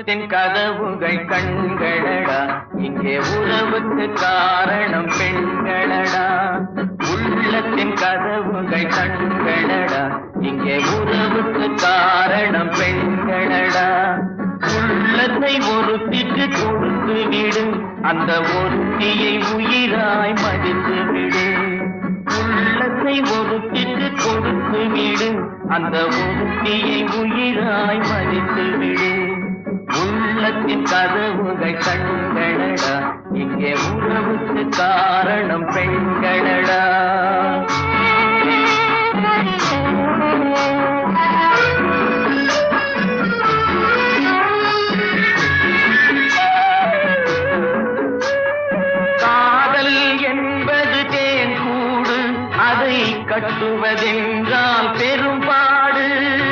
உள்ளத்தின் கதவுகள் கண்களடா இங்கே உறவுக்கு காரணம் பெண்களடா உள்ளத்தின் கதவுகள் கண்களடா இங்கே உறவுக்கு காரணம் பெண்களடா உள்ளத்தை ஒருத்திக்கு கொடுத்து விடு அந்த ஒருத்தியை உயிராய் மதித்து விடு உள்ளத்தை ஒருத்திக்கு கொடுத்து விடு அந்த ஒருத்தியை உயிராய் மதித்து விடு உள்ளத்தின் கதவுகள் கண்களடா இங்கே உறவுக்கு காரணம் பெண்களடா காதல் என்பது தேன் கூடு அதை கட்டுவதென்றால் பெரும்பாடு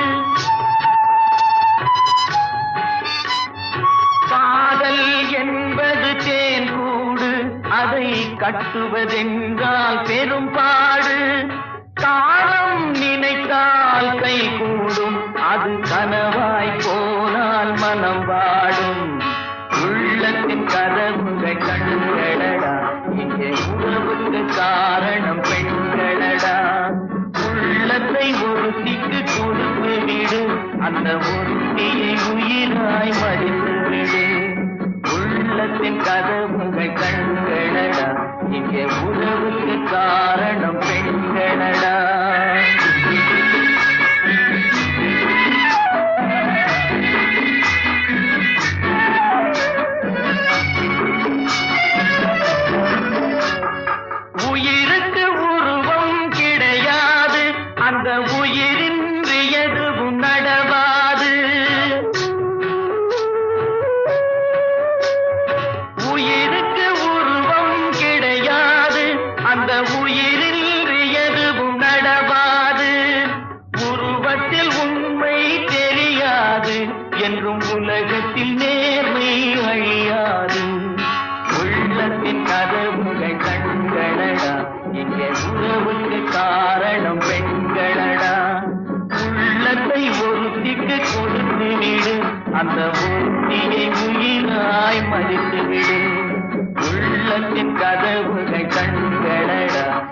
காதல் என்பது தேன் கூடு அதை கட்டுவதென்றால் பெரும்பாடு காலம் நினைத்தால் கை கூடும் அது கனவாய் போனால் மனம் வாடும் உள்ளத்தின் கதவுகள் கண்களடா இங்கே உறவுக்கு காரணம் பெண்களடா உள்ளத்தை ஒருத்திக்கு கொடுத்து விடு அந்த ஒருத்தியை உயிராய் மடித்து விடு உள்ளத்தின் கதவுகள் கண்களடா இங்கே உறவுக்கு காரணம் பெண்களடா உயிருக்கு உருவம் கிடையாது அந்த உயிரின்றி எதுவும் நடவாது உயிருக்கு உருவம் கிடையாது அந்த உயிரின்றி எதுவும் நடவாது உருவத்தில் உண்மை தெரியாது என்றும் உலகத்தில் நேர்மை அழியாது உள்ளத்தின் கதவுகள் கண்களடா இங்கே உறவுக்கு காரணம் பெண்களடா உள்ளத்தை ஒருத்திக்கு கொடுத்து விடு அந்த ஒருத்தியை உயிராய் மதித்து விடு உள்ளத்தின் கதவுகள் கண்களடா